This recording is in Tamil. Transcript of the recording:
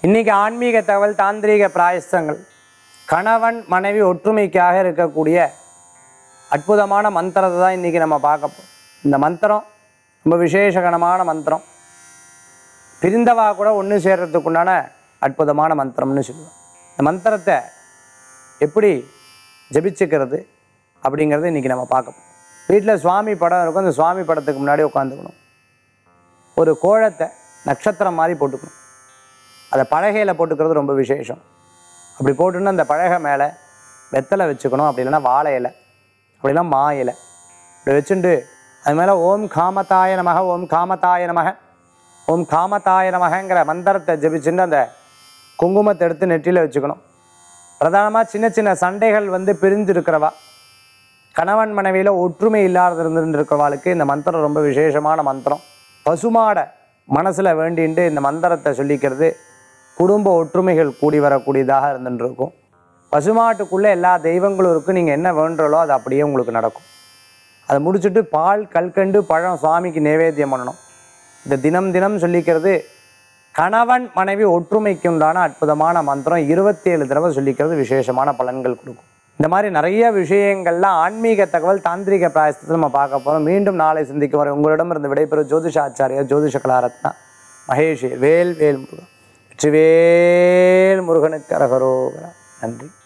இன்னைக்கு ஆன்மீக தகவல் தாந்திரீக பிராயஸ்தங்கள் கணவன் மனைவி ஒற்றுமைக்காக இருக்கக்கூடிய அற்புதமான மந்திரத்தை தான் இன்றைக்கி நம்ம பார்க்க போறோம் இந்த மந்திரம் ரொம்ப விசேஷகரமான மந்திரம் பிரிந்தவா கூட ஒன்று சேர்றதுக்குண்டான அற்புதமான மந்திரம்னு சொல்லுவோம் இந்த மந்திரத்தை எப்படி ஜெபிச்சுக்கிறது அப்படிங்கிறத இன்றைக்கி நம்ம பார்க்க போறோம் வீட்டில் சுவாமி படம் இருக்கும் அந்த சுவாமி படத்துக்கு முன்னாடி உட்காந்துக்கணும் ஒரு கோழத்தை நட்சத்திரம் மாதிரி போட்டுக்கணும் அதை பலகையில் போட்டுக்கிறது ரொம்ப விசேஷம் அப்படி போட்டுன்னு அந்த பலகை மேலே வெத்தலை வச்சுக்கணும் அப்படி இல்லைன்னா வாழை இலை அப்படி இல்லைன்னா மா இலை இப்படி வச்சுட்டு அது மேலே ஓம் காமதாய நமக ஓம் காமதாய நமக ஓம் காமதாய நமகங்கிற மந்திரத்தை ஜெபிச்சுட்டு அந்த குங்குமத்தை எடுத்து நெற்றியில் வச்சுக்கணும் பிரதானமாக சின்ன சின்ன சண்டைகள் வந்து பிரிஞ்சு இருக்கிறவா கணவன் மனைவியில் ஒற்றுமை இல்லாத இருந்துட்டு இருக்கிறவாளுக்கு இந்த மந்திரம் ரொம்ப விசேஷமான மந்திரம் பசுமாடை மனசில் வேண்டின்ட்டு இந்த மந்திரத்தை சொல்லிக்கிறது குடும்ப ஒற்றுமைகள் கூடி வரக்கூடியதாக இருந்துட்டு இருக்கும் பசுமாட்டுக்குள்ளே எல்லா தெய்வங்களும் இருக்கும் நீங்கள் என்ன வேண்டுறளோ அது அப்படியே உங்களுக்கு நடக்கும் அதை முடிச்சுட்டு பால் கல்கண்டு பழம் சுவாமிக்கு நைவேத்தியம் பண்ணணும் இந்த தினம் தினம் சொல்லிக்கிறது கணவன் மனைவி ஒற்றுமைக்கு உண்டான அற்புதமான மந்திரம் இருபத்தேழு தடவை சொல்லிக்கிறது விசேஷமான பலன்கள் கொடுக்கும் இந்த மாதிரி நிறைய விஷயங்கள்லாம் ஆன்மீக தகவல் தாந்திரிக பிராயசத்தில் நம்ம பார்க்க போகிறோம் மீண்டும் நாளை சந்திக்கும் வரை உங்களிடமிருந்து விடைபெறும் ஜோதிஷ ஆச்சாரியா ஜோதிஷ கலாரத்னா மகேஷ் வேல் வேல் முருகன் வெற்றிவேல் முருகனுக்கு அரகரோகரா நன்றி